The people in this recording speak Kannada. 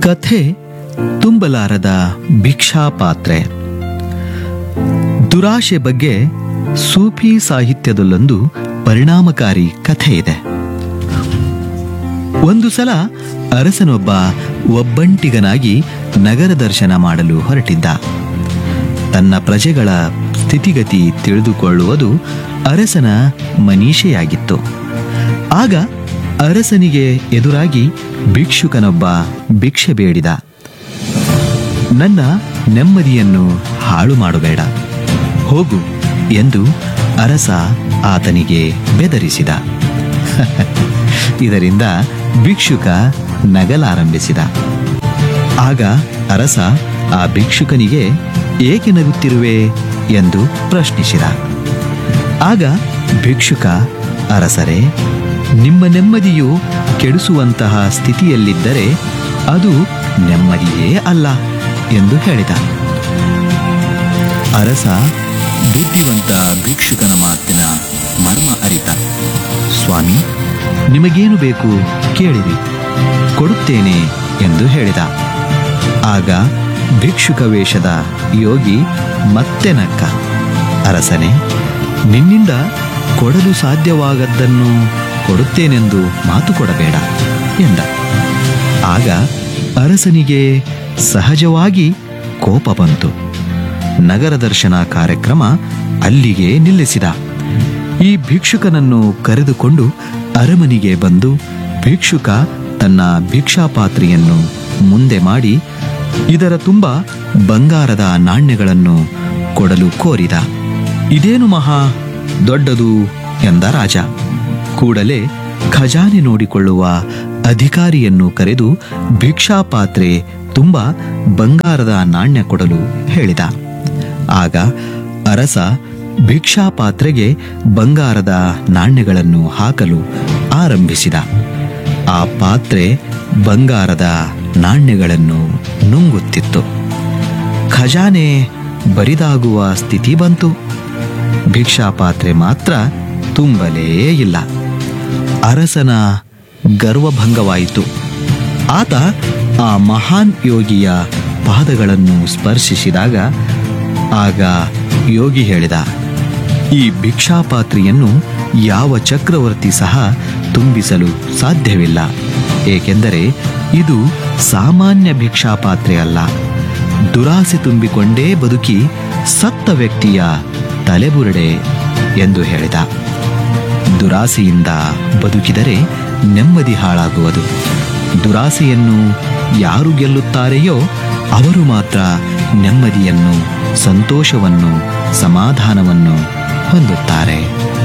ಕಥೆ ತುಂಬಲಾರದ ಭಿಕ್ಷಾ ಪಾತ್ರೆ ದುರಾಶೆ ಬಗ್ಗೆ ಸೂಫಿ ಸಾಹಿತ್ಯದಲ್ಲೊಂದು ಪರಿಣಾಮಕಾರಿ ಕಥೆ ಇದೆ ಒಂದು ಸಲ ಅರಸನೊಬ್ಬ ಒಬ್ಬಂಟಿಗನಾಗಿ ನಗರ ದರ್ಶನ ಮಾಡಲು ಹೊರಟಿದ್ದ ತನ್ನ ಪ್ರಜೆಗಳ ಸ್ಥಿತಿಗತಿ ತಿಳಿದುಕೊಳ್ಳುವುದು ಅರಸನ ಮನೀಷೆಯಾಗಿತ್ತು ಆಗ ಅರಸನಿಗೆ ಎದುರಾಗಿ ಭಿಕ್ಷುಕನೊಬ್ಬ ಭಿಕ್ಷೆ ಬೇಡಿದ ನನ್ನ ನೆಮ್ಮದಿಯನ್ನು ಹಾಳು ಮಾಡಬೇಡ ಹೋಗು ಎಂದು ಅರಸ ಆತನಿಗೆ ಬೆದರಿಸಿದ ಇದರಿಂದ ಭಿಕ್ಷುಕ ನಗಲಾರಂಭಿಸಿದ ಆಗ ಅರಸ ಆ ಭಿಕ್ಷುಕನಿಗೆ ಏಕೆ ನಗುತ್ತಿರುವೆ ಎಂದು ಪ್ರಶ್ನಿಸಿದ ಆಗ ಭಿಕ್ಷುಕ ಅರಸರೇ ನಿಮ್ಮ ನೆಮ್ಮದಿಯು ಕೆಡಿಸುವಂತಹ ಸ್ಥಿತಿಯಲ್ಲಿದ್ದರೆ ಅದು ನೆಮ್ಮದಿಯೇ ಅಲ್ಲ ಎಂದು ಹೇಳಿದ ಅರಸ ಬುದ್ಧಿವಂತ ಭಿಕ್ಷುಕನ ಮಾತಿನ ಮರ್ಮ ಅರಿತ ಸ್ವಾಮಿ ನಿಮಗೇನು ಬೇಕು ಕೇಳಿರಿ ಕೊಡುತ್ತೇನೆ ಎಂದು ಹೇಳಿದ ಆಗ ಭಿಕ್ಷುಕ ವೇಷದ ಯೋಗಿ ಮತ್ತೆ ನಕ್ಕ ಅರಸನೇ ನಿನ್ನಿಂದ ಕೊಡಲು ಸಾಧ್ಯವಾಗದ್ದನ್ನು ಕೊಡುತ್ತೇನೆಂದು ಮಾತು ಕೊಡಬೇಡ ಎಂದ ಆಗ ಅರಸನಿಗೆ ಸಹಜವಾಗಿ ಕೋಪ ಬಂತು ನಗರ ದರ್ಶನ ಕಾರ್ಯಕ್ರಮ ಅಲ್ಲಿಗೆ ನಿಲ್ಲಿಸಿದ ಈ ಭಿಕ್ಷುಕನನ್ನು ಕರೆದುಕೊಂಡು ಅರಮನೆಗೆ ಬಂದು ಭಿಕ್ಷುಕ ತನ್ನ ಭಿಕ್ಷಾಪಾತ್ರೆಯನ್ನು ಮುಂದೆ ಮಾಡಿ ಇದರ ತುಂಬ ಬಂಗಾರದ ನಾಣ್ಯಗಳನ್ನು ಕೊಡಲು ಕೋರಿದ ಇದೇನು ಮಹಾ ದೊಡ್ಡದು ಎಂದ ರಾಜ ಕೂಡಲೇ ಖಜಾನೆ ನೋಡಿಕೊಳ್ಳುವ ಅಧಿಕಾರಿಯನ್ನು ಕರೆದು ಭಿಕ್ಷಾಪಾತ್ರೆ ತುಂಬ ಬಂಗಾರದ ನಾಣ್ಯ ಕೊಡಲು ಹೇಳಿದ ಆಗ ಅರಸ ಭಿಕ್ಷಾಪಾತ್ರೆಗೆ ಬಂಗಾರದ ನಾಣ್ಯಗಳನ್ನು ಹಾಕಲು ಆರಂಭಿಸಿದ ಆ ಪಾತ್ರೆ ಬಂಗಾರದ ನಾಣ್ಯಗಳನ್ನು ನುಂಗುತ್ತಿತ್ತು ಖಜಾನೆ ಬರಿದಾಗುವ ಸ್ಥಿತಿ ಬಂತು ಭಿಕ್ಷಾಪಾತ್ರೆ ಮಾತ್ರ ತುಂಬಲೇ ಇಲ್ಲ ಅರಸನ ಗರ್ವಭಂಗವಾಯಿತು ಆತ ಆ ಮಹಾನ್ ಯೋಗಿಯ ಪಾದಗಳನ್ನು ಸ್ಪರ್ಶಿಸಿದಾಗ ಆಗ ಯೋಗಿ ಹೇಳಿದ ಈ ಭಿಕ್ಷಾಪಾತ್ರೆಯನ್ನು ಯಾವ ಚಕ್ರವರ್ತಿ ಸಹ ತುಂಬಿಸಲು ಸಾಧ್ಯವಿಲ್ಲ ಏಕೆಂದರೆ ಇದು ಸಾಮಾನ್ಯ ಭಿಕ್ಷಾಪಾತ್ರೆ ಅಲ್ಲ ದುರಾಸೆ ತುಂಬಿಕೊಂಡೇ ಬದುಕಿ ಸತ್ತ ವ್ಯಕ್ತಿಯ ತಲೆಬುರುಡೆ ಎಂದು ಹೇಳಿದ ದುರಾಸೆಯಿಂದ ಬದುಕಿದರೆ ನೆಮ್ಮದಿ ಹಾಳಾಗುವುದು ದುರಾಸೆಯನ್ನು ಯಾರು ಗೆಲ್ಲುತ್ತಾರೆಯೋ ಅವರು ಮಾತ್ರ ನೆಮ್ಮದಿಯನ್ನು ಸಂತೋಷವನ್ನು ಸಮಾಧಾನವನ್ನು ಹೊಂದುತ್ತಾರೆ